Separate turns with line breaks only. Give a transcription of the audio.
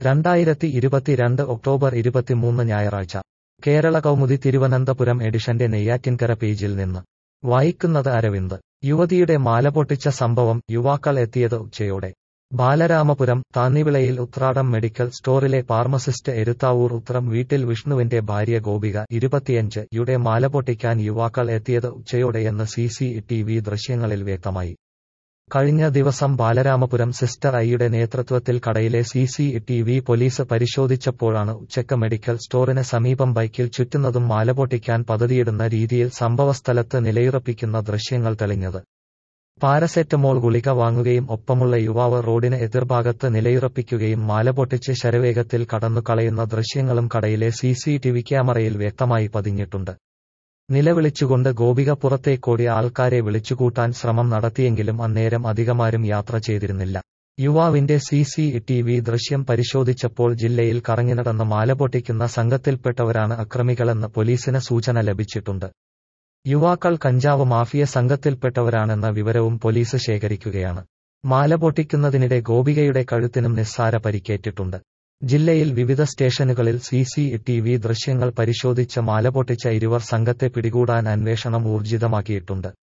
രണ്ടായിരത്തി ഇരുപത്തിരണ്ട് ഒക്ടോബർ ഇരുപത്തിമൂന്ന് ഞായറാഴ്ച കേരള കൗമുദി തിരുവനന്തപുരം എഡിഷന്റെ നെയ്യാറ്റിൻകര പേജിൽ നിന്ന് വായിക്കുന്നത് അരവിന്ദ് യുവതിയുടെ മാല പൊട്ടിച്ച സംഭവം യുവാക്കൾ എത്തിയത് ഉച്ചയോടെ ബാലരാമപുരം താന്നിവിളയിൽ ഉത്രാടം മെഡിക്കൽ സ്റ്റോറിലെ ഫാർമസിസ്റ്റ് എരുത്താവൂർ ഉത്രം വീട്ടിൽ വിഷ്ണുവിന്റെ ഭാര്യ ഗോപിക ഇരുപത്തിയഞ്ച് യുടെ മാല പൊട്ടിക്കാൻ യുവാക്കൾ എത്തിയത് ഉച്ചയോടെയെന്ന് സി സി ടി വി ദൃശ്യങ്ങളിൽ വ്യക്തമായി കഴിഞ്ഞ ദിവസം ബാലരാമപുരം സിസ്റ്റർ ഐയുടെ നേതൃത്വത്തിൽ കടയിലെ C C T V police പരിശോധിച്ചപ്പോഴാണ് ഉച്ചക്ക് മെഡിക്കൽ സ്റ്റോറിന് സമീപം ബൈക്കിൽ ചുറ്റുന്നതും മാല പൊട്ടിക്കാൻ പദ്ധതിയിടുന്ന രീതിയിൽ സംഭവസ്ഥലത്ത് നിലയുറപ്പിക്കുന്ന ദൃശ്യങ്ങൾ തെളിഞ്ഞത് പാരസെറ്റമോൾ ഗുളിക വാങ്ങുകയും ഒപ്പമുള്ള യുവാവ് റോഡിന് എതിർഭാഗത്ത് നിലയുറപ്പിക്കുകയും മാല പൊട്ടിച്ച് ശരവേഗത്തിൽ കടന്നു കളയുന്ന ദൃശ്യങ്ങളും കടയിലെ സി സി ടി വി ക്യാമറയിൽ വ്യക്തമായി പതിഞ്ഞിട്ടുണ്ട് നിലവിളിച്ചുകൊണ്ട് ഗോപിക പുറത്തേക്കോടി ആൾക്കാരെ വിളിച്ചുകൂട്ടാൻ ശ്രമം നടത്തിയെങ്കിലും അന്നേരം അധികമാരും യാത്ര ചെയ്തിരുന്നില്ല യുവാവിന്റെ സി സി ടി വി ദൃശ്യം പരിശോധിച്ചപ്പോൾ ജില്ലയിൽ കറങ്ങിനടന്ന് മാല പൊട്ടിക്കുന്ന സംഘത്തിൽപ്പെട്ടവരാണ് അക്രമികളെന്ന് പോലീസിന് സൂചന ലഭിച്ചിട്ടുണ്ട് യുവാക്കൾ കഞ്ചാവ് മാഫിയ സംഘത്തിൽപ്പെട്ടവരാണെന്ന വിവരവും പോലീസ് ശേഖരിക്കുകയാണ് മാല പൊട്ടിക്കുന്നതിനിടെ ഗോപികയുടെ കഴുത്തിനും നിസ്സാര പരിക്കേറ്റിട്ടുണ്ട് ജില്ലയിൽ വിവിധ സ്റ്റേഷനുകളിൽ സി സി ടി വി ദൃശ്യങ്ങൾ പരിശോധിച്ച് മാല പൊട്ടിച്ച ഇരുവർ സംഘത്തെ പിടികൂടാൻ അന്വേഷണം ഊർജിതമാക്കിയിട്ടുണ്ട്